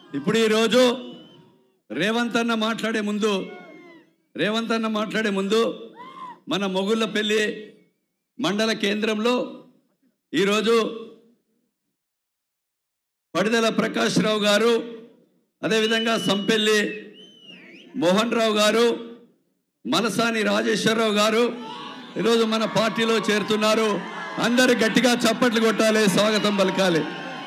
ఇప్పుడు ఈరోజు రేవంత్ అన్న మాట్లాడే ముందు రేవంత్ అన్న మాట్లాడే ముందు మన మొగుళ్ళపల్లి మండల కేంద్రంలో ఈరోజు పడిదల ప్రకాష్ రావు గారు అదేవిధంగా సంపెల్లి మోహన్ రావు గారు మనసాని రాజేశ్వరరావు గారు ఈరోజు మన పార్టీలో చేరుతున్నారు అందరు గట్టిగా చప్పట్లు కొట్టాలి స్వాగతం పలకాలి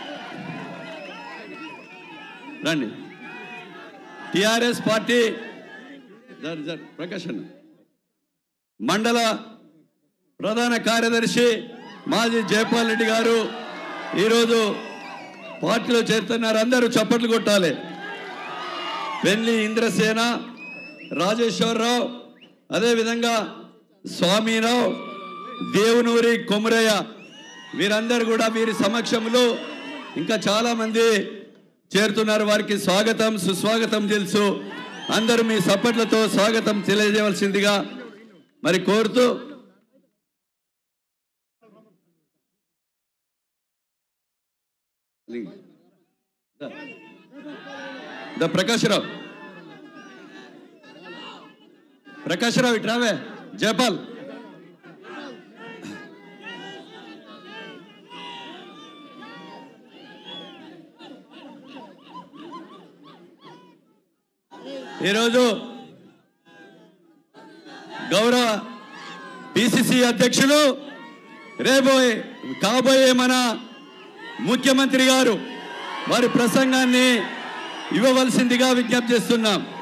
రండి టిఆర్ఎస్ పార్టీ జర్ జర్ ప్రకాష్ అన్న మండల ప్రధాన కార్యదర్శి మాజీ జయపాల్ రెడ్డి గారు ఈరోజు పార్టీలో చేరుతున్నారు అందరూ చప్పట్లు కొట్టాలి పెళ్లి ఇంద్రసేన రాజేశ్వరరావు అదేవిధంగా స్వామిరావు దేవునూరి కొమరయ్య వీరందరూ కూడా వీరి సమక్షంలో ఇంకా చాలా మంది చేరుతున్నారు వారికి స్వాగతం సుస్వాగతం తెలుసు అందరూ మీ సప్పట్లతో స్వాగతం తెలియజేయవలసిందిగా మరి కోరుతూ ద ప్రకాశ్రావు ప్రకాశ్రావు ఇటు రావే జయపాల్ ఈరోజు గౌరవ పిసిసి అధ్యక్షులు రేబోయే కాబోయే మన ముఖ్యమంత్రి గారు వారి ప్రసంగాన్ని ఇవ్వవలసిందిగా విజ్ఞప్తి చేస్తున్నాం